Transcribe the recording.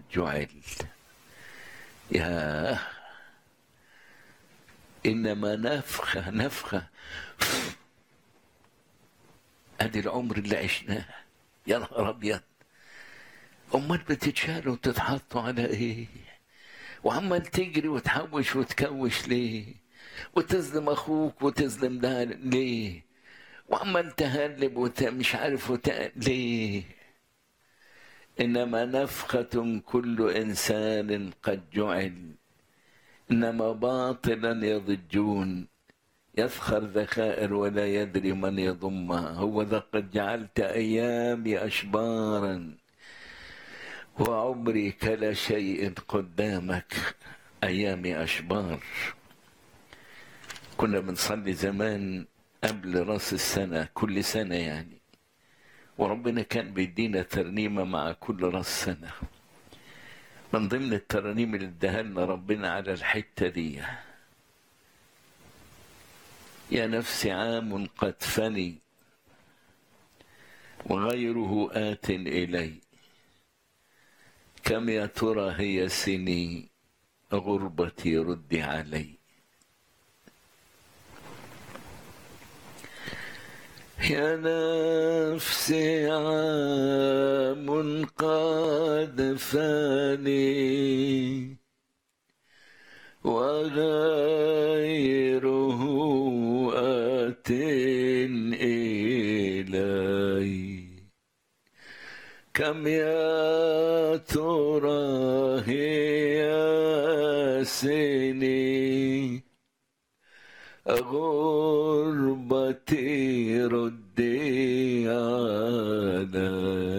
جعل يا إنما نفخة نفخة أدي العمر اللي عشناه يا نهار أبيض أمال بتتشالوا وتتحطوا على إيه؟ وعمال تجري وتحوش وتكوش ليه؟ وتظلم أخوك وتظلم ده ليه؟ وعمال تهلب وت... مش عارف وت... ليه؟ إنما نفخة كل إنسان قد جعل إنما باطلا يضجون يفخر ذخائر ولا يدري من يضمها هو ذا قد جعلت أيامي أشبارا وعمري كلا شيء قدامك أيامي أشبار كنا بنصلي زمان قبل راس السنة كل سنة يعني وربنا كان بيدينا ترنيمة مع كل راس سنة من ضمن الترانيم اللي اداها لنا ربنا على الحتة دي يا نفس عام قد فني وغيره آت إلي كم يا ترى هي سني غربتي رد علي يا نفسي عام قد فاني وغيره آت إلي كم يا ترى هي سني غربتي ردي علي